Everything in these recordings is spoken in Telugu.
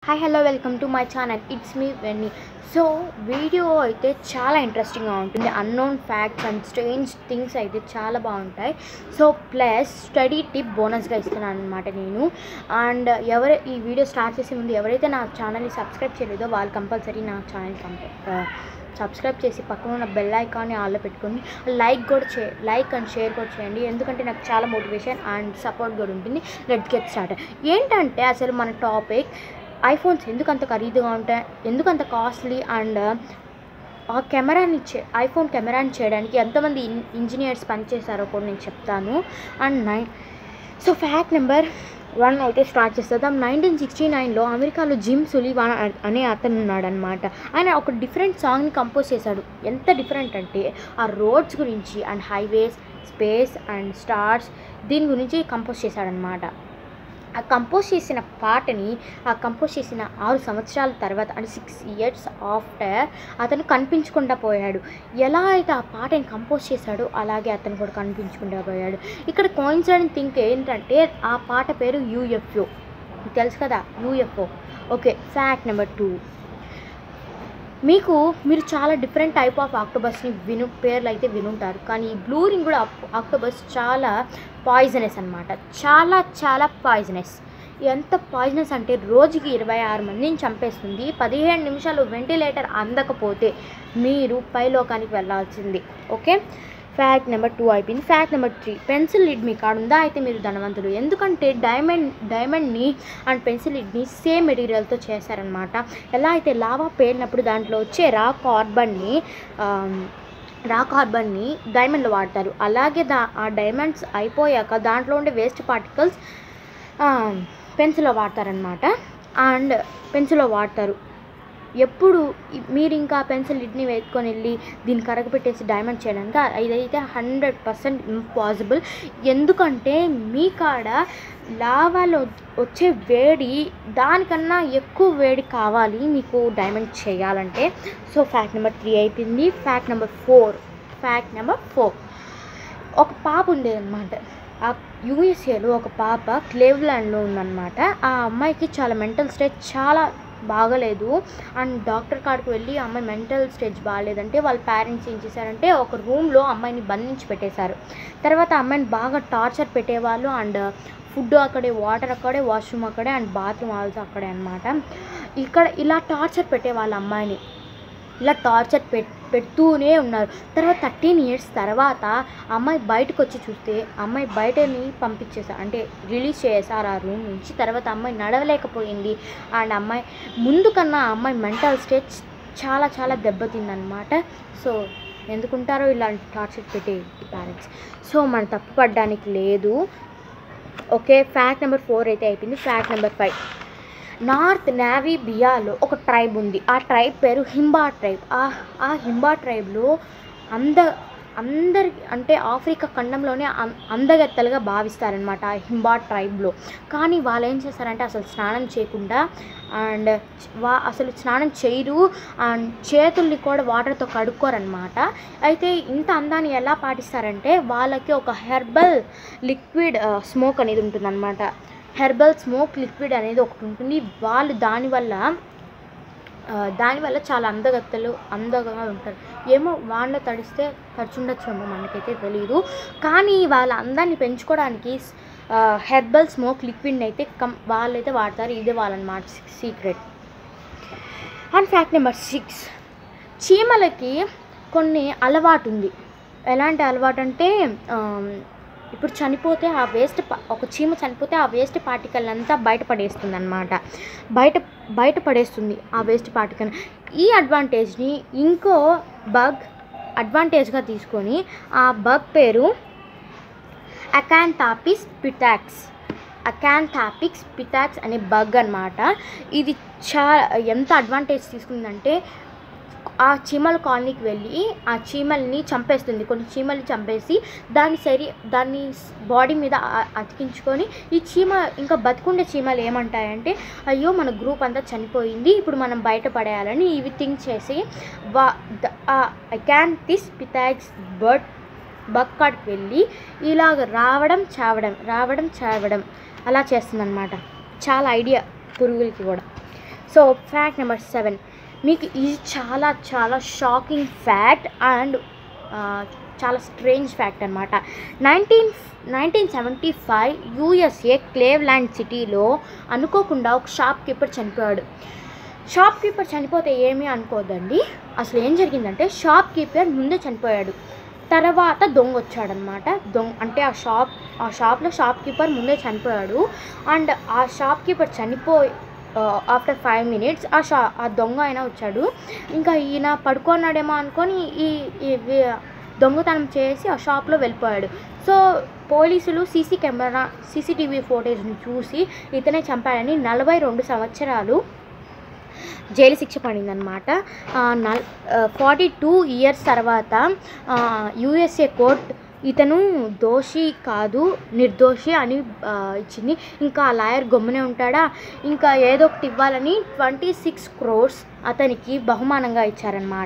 hi hello welcome to my channel it's me Venny so video అయితే చాలా ఇంట్రెస్టింగ్గా ఉంటుంది unknown facts and strange things అయితే చాలా బాగుంటాయి సో ప్లస్ స్టడీ టిప్ బోనస్గా ఇస్తున్నాను అనమాట నేను అండ్ ఎవరు ఈ వీడియో స్టార్ట్ చేసే ముందు ఎవరైతే నా ఛానల్ని సబ్స్క్రైబ్ చేయలేదో వాళ్ళు కంపల్సరీ నా ఛానల్ కంప సబ్స్క్రైబ్ చేసి పక్కన ఉన్న బెల్ ఐకాన్ని ఆల్లో పెట్టుకొని లైక్ కూడా చే లైక్ అండ్ షేర్ కూడా చేయండి ఎందుకంటే నాకు చాలా మోటివేషన్ అండ్ సపోర్ట్ కూడా ఉంటుంది లెట్ గెట్ స్టార్ట్ ఏంటంటే అసలు మన టాపిక్ ఐఫోన్స్ ఎందుకు అంత ఖరీదుగా ఉంటాయి ఎందుకు అంత కాస్ట్లీ అండ్ ఆ కెమెరాని చే ఐఫోన్ కెమెరాని చేయడానికి ఎంతమంది ఇన్ ఇంజనీర్స్ పనిచేశారో కూడా నేను చెప్తాను and nine so fact number one అయితే స్టార్ట్ చేస్తాం నైన్టీన్ సిక్స్టీ నైన్లో అమెరికాలో జిమ్ సులీవాన్ అనే అతను ఉన్నాడనమాట ఆయన ఒక డిఫరెంట్ సాంగ్ని కంపోజ్ చేశాడు ఎంత డిఫరెంట్ అంటే ఆ రోడ్స్ గురించి and highways space and stars దీని గురించి కంపోజ్ చేశాడనమాట ఆ కంపోజ్ చేసిన పాటని ఆ కంపోజ్ చేసిన ఆరు సంవత్సరాల తర్వాత అంటే సిక్స్ ఇయర్స్ ఆఫ్టర్ అతను కనిపించకుండా పోయాడు ఎలా అయితే ఆ పాటని కంపోజ్ చేశాడో అలాగే అతను కూడా కనిపించకుండా పోయాడు ఇక్కడ కోయిన్సిడెంట్ థింక్ ఏంటంటే ఆ పాట పేరు యూఎఫ్ఓ తెలుసు కదా UFO okay fact number two మీకు మీరు చాలా డిఫరెంట్ టైప్ ఆఫ్ ఆక్టోబస్ని విను పేర్లు అయితే వినుంటారు కానీ ఈ బ్లూ రింగ్ కూడా ఆక్టోబస్ చాలా పాయిజనస్ అనమాట చాలా చాలా పాయిజనస్ ఎంత పాయిజనస్ అంటే రోజుకి ఇరవై ఆరు మందిని చంపేస్తుంది పదిహేను నిమిషాలు వెంటిలేటర్ అందకపోతే మీరు పైలోకానికి వెళ్ళాల్సింది ఓకే ఫ్యాక్ట్ నెంబర్ టూ అయిపోయింది fact number three pencil lead మీ కాడ ఉందా అయితే మీరు ధనవంతులు ఎందుకంటే డైమండ్ డైమండ్ని అండ్ పెన్సిల్ లిడ్ని సేమ్ మెటీరియల్తో చేశారనమాట ఎలా అయితే లావా పేలినప్పుడు దాంట్లో వచ్చే రా కార్బన్ని రా కార్బన్ని డైమండ్లో వాడతారు అలాగే దా ఆ డైమండ్స్ అయిపోయాక దాంట్లో ఉండే వేస్ట్ పార్టికల్స్ పెన్సిల్లో వాడతారనమాట అండ్ పెన్సిల్లో వాడతారు ఎప్పుడు మీరు ఇంకా పెన్సిల్ లిడ్ని వేసుకొని వెళ్ళి దీన్ని కరగపెట్టేసి డైమండ్ చేయడానికి ఇదైతే హండ్రెడ్ పర్సెంట్ ఇంపాసిబుల్ ఎందుకంటే మీ కాడ లావాలో వచ్చే వేడి దానికన్నా ఎక్కువ వేడి కావాలి మీకు డైమండ్ చేయాలంటే సో ఫ్యాక్ట్ నెంబర్ త్రీ అయిపోయింది fact number four fact number four ఒక పాప ఉండేదన్నమాట ఆ యూఎస్ఏలో ఒక పాప క్లేవ్లాండ్లో ఉందన్నమాట ఆ అమ్మాయికి చాలా మెంటల్ స్టేజ్ చాలా బాగలేదు అండ్ డాక్టర్ కాడికి వెళ్ళి అమ్మాయి మెంటల్ స్టేజ్ బాగాలేదంటే వాళ్ళ పేరెంట్స్ ఏం చేశారంటే ఒక రూమ్లో అమ్మాయిని బంధించి పెట్టేశారు తర్వాత అమ్మాయిని బాగా టార్చర్ పెట్టేవాళ్ళు అండ్ ఫుడ్ అక్కడే వాటర్ అక్కడే వాష్రూమ్ అక్కడే అండ్ బాత్రూమ్ ఆల్సో అక్కడే అనమాట ఇక్కడ ఇలా టార్చర్ పెట్టే వాళ్ళ అమ్మాయిని ఇలా టార్చర్ పెట్ పెడుతూనే ఉన్నారు తర్వాత థర్టీన్ ఇయర్స్ తర్వాత అమ్మాయి బయటకు వచ్చి చూస్తే అమ్మాయి బయటని పంపించేసారు అంటే రిలీజ్ చేశారు ఆ రూమ్ నుంచి తర్వాత అమ్మాయి నడవలేకపోయింది అండ్ అమ్మాయి ముందు కన్నా అమ్మాయి మెంటల్ స్టేజ్ చాలా చాలా దెబ్బతిందనమాట సో ఎందుకుంటారో ఇలాంటి టార్చర్ పెట్టే పేరెంట్స్ సో మనం తప్పు పడడానికి లేదు ఓకే ఫ్యాక్ట్ నెంబర్ ఫోర్ అయితే అయిపోయింది ఫ్యాక్ట్ నెంబర్ ఫైవ్ నార్త్ నావీ బియాలో ఒక ట్రైబ్ ఉంది ఆ ట్రైబ్ పేరు హింబా ట్రైబ్ ఆ ఆ హింబా ట్రైబ్లో అంద అందరి అంటే ఆఫ్రికా ఖండంలోనే అందగత్తలుగా భావిస్తారనమాట ఆ హింబా ట్రైబ్లో కానీ వాళ్ళు ఏం చేస్తారంటే అసలు స్నానం చేయకుండా అండ్ వా అసలు స్నానం చేయరు అండ్ చేతుల్ని కూడా వాటర్తో కడుక్కోరనమాట అయితే ఇంత అందాన్ని ఎలా పాటిస్తారంటే వాళ్ళకి ఒక హెర్బల్ లిక్విడ్ స్మోక్ అనేది ఉంటుందన్నమాట హెర్బల్ స్మోక్ లిక్విడ్ అనేది ఒకటి ఉంటుంది వాళ్ళు దానివల్ల దానివల్ల చాలా అందగత్తలు అందగా ఉంటారు ఏమో వానలో తడిస్తే తడిచుండొచ్చేమో మనకైతే తెలియదు కానీ వాళ్ళ అందాన్ని పెంచుకోవడానికి హెర్బల్ స్మోక్ లిక్విడ్ని అయితే కం వాళ్ళైతే వాడతారు ఇదే వాళ్ళనమాట secret and fact number six చీమలకి కొన్ని అలవాటు ఉంది ఎలాంటి అలవాటు అంటే ఇప్పుడు చనిపోతే ఆ వేస్ట్ ఒక చీమ చనిపోతే ఆ వేస్ట్ పార్టికల్ అంతా బయటపడేస్తుంది అనమాట బయట బయటపడేస్తుంది ఆ వేస్ట్ పార్టికల్ ఈ అడ్వాంటేజ్ని ఇంకో బగ్ అడ్వాంటేజ్గా తీసుకొని ఆ బగ్ పేరు అకాంతాపిస్ పిటాక్స్ అకాంథాపిక్స్ పిటాక్స్ అనే బగ్ అనమాట ఇది చాలా ఎంత అడ్వాంటేజ్ తీసుకుందంటే ఆ చీమల కాలనీకి వెళ్ళి ఆ చీమల్ని చంపేస్తుంది కొన్ని చీమల్ని చంపేసి దాని సరి దాన్ని బాడీ మీద అతికించుకొని ఈ చీమ ఇంకా బతుకుండే చీమలు ఏమంటాయంటే అయ్యో మన గ్రూప్ అంతా చనిపోయింది ఇప్పుడు మనం బయటపడేయాలని ఇవి థింక్ చేసి వా అకాంతిస్ పితాక్స్ బర్డ్ బగ్ కాడికి వెళ్ళి ఇలాగ రావడం చావడం రావడం చావడం అలా చేస్తుందన్నమాట చాలా ఐడియా పురుగులకి కూడా సో ఫ్యాక్ట్ నెంబర్ సెవెన్ మీకు ఇది చాలా చాలా షాకింగ్ ఫ్యాక్ట్ అండ్ చాలా స్ట్రేంజ్ ఫ్యాక్ట్ అనమాట nineteen nineteen seventy five USA Cleveland సిటీలో అనుకోకుండా ఒక షాప్ కీపర్ చనిపోయాడు షాప్ కీపర్ చనిపోతే ఏమీ అనుకోదండి అసలు ఏం జరిగిందంటే షాప్ కీపర్ ముందే చనిపోయాడు తర్వాత దొంగ వచ్చాడనమాట దొంగ అంటే ఆ షాప్ ఆ షాప్లో షాప్ కీపర్ ముందే చనిపోయాడు అండ్ ఆ షాప్ కీపర్ చనిపోయి ఆఫ్టర్ ఫైవ్ మినిట్స్ ఆ షా ఆ దొంగ అయినా వచ్చాడు ఇంకా ఈయన పడుకున్నాడేమో అనుకొని ఈ ఈ వి- దొంగతనం చేసి ఆ షాప్లో వెళ్ళిపోయాడు సో పోలీసులు సీసీ కెమెరా సీసీటీవీ ఫోటేజ్ని చూసి ఇతనే చంపాడని నలభై రెండు సంవత్సరాలు జైలు శిక్ష పడిందనమాట నల్ ఫార్టీ టూ ఇయర్స్ తర్వాత యుఎస్ఏ కోర్ట్ ఇతను దోషి కాదు నిర్దోషి అని ఆ, ఇచ్చింది ఇంకా ఆ లాయర్ గమ్మునే ఉంటాడా ఇంకా ఏదో ఒకటి ఇవ్వాలని ట్వంటీ సిక్స్ క్రోర్స్ అతనికి బహుమానంగా ఇచ్చారనమాట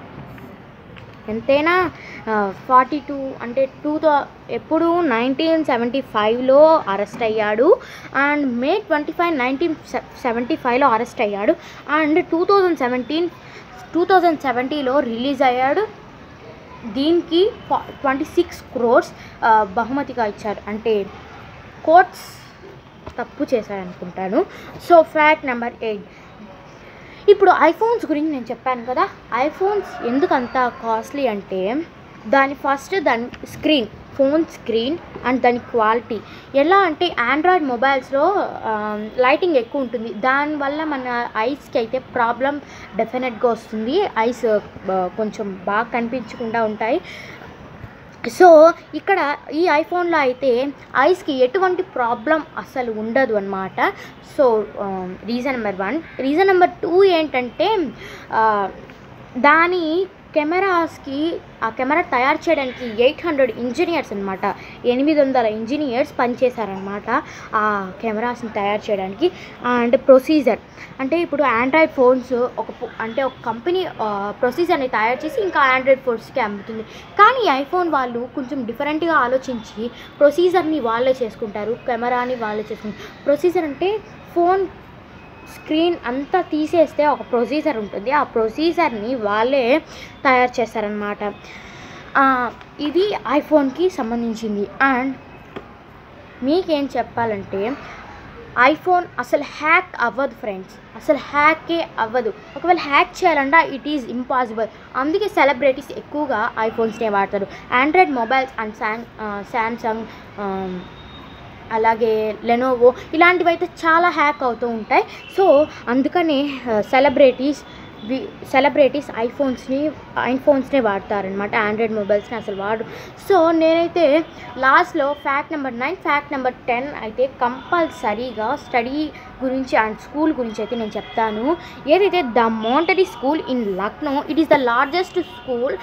ఎంతైనా ఫార్టీ టూ అంటే టూ థౌ ఎప్పుడు నైన్టీన్ సెవెంటీ ఫైవ్లో అరెస్ట్ అయ్యాడు and May twenty five nineteen seventy ఫైవ్లో అరెస్ట్ అయ్యాడు and two thousand seventeen two thousand సెవెంటీలో రిలీజ్ అయ్యాడు దీనికి ట్వంటీ సిక్స్ క్రోర్స్ బహుమతిగా ఇచ్చారు అంటే కోర్ట్స్ తప్పు చేశారనుకుంటాను సో ఫ్యాక్ట్ నెంబర్ ఎయిట్ ఇప్పుడు ఐఫోన్స్ గురించి నేను చెప్పాను కదా ఐఫోన్స్ ఎందుకు అంత కాస్ట్లీ అంటే దాని ఫస్ట్ దాని స్క్రీన్ ఫోన్ స్క్రీన్ అండ్ దాని క్వాలిటీ ఎలా అంటే ఆండ్రాయిడ్ మొబైల్స్లో లైటింగ్ ఎక్కువ ఉంటుంది దానివల్ల మన ఐస్కి అయితే ప్రాబ్లం డెఫినెట్గా వస్తుంది ఐస్ కొంచెం బాగా కనిపించకుండా ఉంటాయి సో ఇక్కడ ఈ ఐఫోన్లో అయితే ఐస్కి ఎటువంటి ప్రాబ్లం అసలు ఉండదు అనమాట so reason number one reason number two ఏంటంటే ఆ, దాని కెమెరాస్కి ఆ కెమెరా తయారు చేయడానికి ఎయిట్ హండ్రెడ్ ఇంజనీర్స్ అనమాట ఎనిమిది వందల ఇంజనీర్స్ పనిచేశారనమాట ఆ కెమెరాస్ని తయారు చేయడానికి అండ్ ప్రొసీజర్ అంటే ఇప్పుడు ఆండ్రాయిడ్ ఫోన్స్ ఒక ఫో- అంటే ఒక కంపెనీ ప్రొసీజర్ని తయారు చేసి ఇంకా ఆండ్రాయిడ్ ఫోన్స్కి అమ్ముతుంది కానీ ఐఫోన్ వాళ్ళు కొంచెం డిఫరెంట్గా ఆలోచించి ప్రొసీజర్ని వాళ్ళే చేసుకుంటారు కెమెరాని వాళ్ళే చేసుకుంటారు ప్రొసీజర్ అంటే ఫోన్ స్క్రీన్ అంతా తీసేస్తే ఒక ప్రొసీజర్ ఉంటుంది ఆ ప్రొసీజర్ని వాళ్ళే తయారు చేస్తారనమాట ఇది ఐఫోన్కి సంబంధించింది అండ్ మీకేం చెప్పాలంటే ఐఫోన్ అసలు హ్యాక్ అవ్వదు ఫ్రెండ్స్ అసలు హ్యాకే అవ్వదు ఒకవేళ హ్యాక్ చేయాలంటే ఇట్ ఈజ్ ఇంపాసిబుల్ అందుకే సెలబ్రిటీస్ ఎక్కువగా ఐఫోన్స్నే వాడతారు ఆండ్రాయిడ్ మొబైల్స్ అండ్ శాంగ్ శాంసంగ్ అలాగే లెనోవో ఇలాంటివి అయితే చాలా హ్యాక్ అవుతూ ఉంటాయి సో అందుకనే సెలబ్రిటీస్ వి సెలబ్రిటీస్ ఐఫోన్స్ని ఐఫోన్స్నే వాడతారనమాట ఆండ్రాయిడ్ మొబైల్స్ని అసలు వాడు సో నేనైతే లాస్ట్లో fact number nine fact number ten అయితే కంపల్సరీగా స్టడీ గురించి అండ్ స్కూల్ గురించి అయితే నేను చెప్తాను ఏదైతే the Montessori school in Lucknow it is the largest school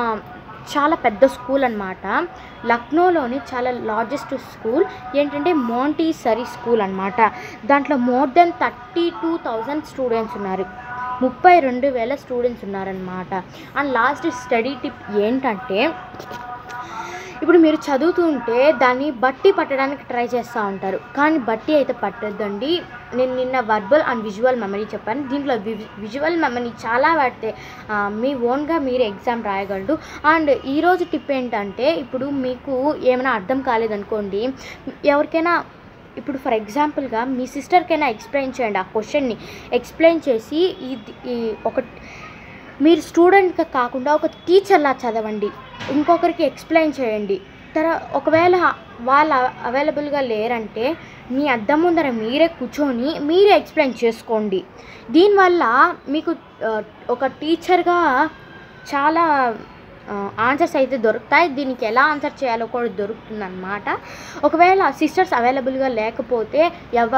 చాలా పెద్ద స్కూల్ అనమాట లక్నోలోని చాలా లార్జెస్ట్ స్కూల్ ఏంటంటే మోంటీ సరీ స్కూల్ అనమాట దాంట్లో more than thirty two thousand students ఉన్నారు ముప్పై రెండు వేల స్టూడెంట్స్ ఉన్నారనమాట అండ్ లాస్ట్ స్టడీ టిప్ ఏంటంటే ఇప్పుడు మీరు చదువుతూ ఉంటే దాన్ని బట్టి పట్టడానికి ట్రై చేస్తూ ఉంటారు కానీ బట్టి అయితే పట్టద్దండి నేను నిన్న వర్బల్ అండ్ విజువల్ మెమరీ చెప్పాను దీంట్లో విజువల్ మెమరీ చాలా వాడితే ఆ, మీ ఓన్గా మీరు ఎగ్జామ్ రాయగలరు అండ్ ఈరోజు టిప్ ఏంటంటే ఇప్పుడు మీకు ఏమైనా అర్థం కాలేదనుకోండి ఎవరికైనా ఇప్పుడు ఫర్ ఎగ్జాంపుల్గా మీ సిస్టర్కైనా ఎక్స్ప్లెయిన్ చేయండి ఆ క్వశ్చన్ని ఎక్స్ప్లెయిన్ చేసి ఇది ఈ ఒక మీరు స్టూడెంట్గా కాకుండా ఒక టీచర్లా చదవండి ఇంకొకరికి ఎక్స్ప్లెయిన్ చేయండి తర్వాత ఒకవేళ వాళ్ళు అవైలబుల్గా లేరంటే మీ అద్దం ముందర మీరే కూర్చొని మీరే ఎక్స్ప్లెయిన్ చేసుకోండి దీనివల్ల మీకు ఆ, ఒక టీచర్గా చాలా ఆన్సర్స్ అయితే దొరుకుతాయి దీనికి ఎలా ఆన్సర్ చేయాలో కూడా దొరుకుతుంది అనమాట ఒకవేళ సిస్టర్స్ అవైలబుల్గా లేకపోతే ఎవ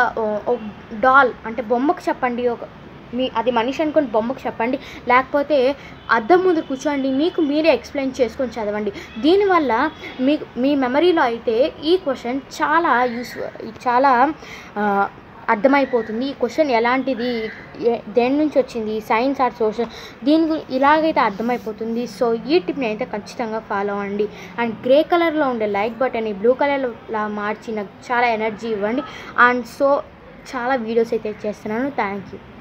డాల్ అంటే బొమ్మకు చెప్పండి ఒక మీ అది మనిషి అనుకుని బొమ్మకు చెప్పండి లేకపోతే అద్దం ముందు కూర్చోండి మీకు మీరే ఎక్స్ప్లెయిన్ చేసుకొని చదవండి దీనివల్ల మీకు మీ మెమరీలో అయితే ఈ క్వశ్చన్ చాలా యూస్ చాలా ఆ, అర్థమైపోతుంది ఈ క్వశ్చన్ ఎలాంటిది ఏ- దేని నుంచి వచ్చింది సైన్స్ ఆర్ సోషల్ దీని గు- ఇలాగైతే అర్థమైపోతుంది సో ఈ టిప్ని అయితే ఖచ్చితంగా ఫాలో అవ్వండి అండ్ గ్రే కలర్లో ఉండే లైక్ బటన్ని బ్లూ కలర్లో మార్చి నాకు చాలా ఎనర్జీ ఇవ్వండి అండ్ సో చాలా వీడియోస్ అయితే చేస్తున్నాను థ్యాంక్ యూ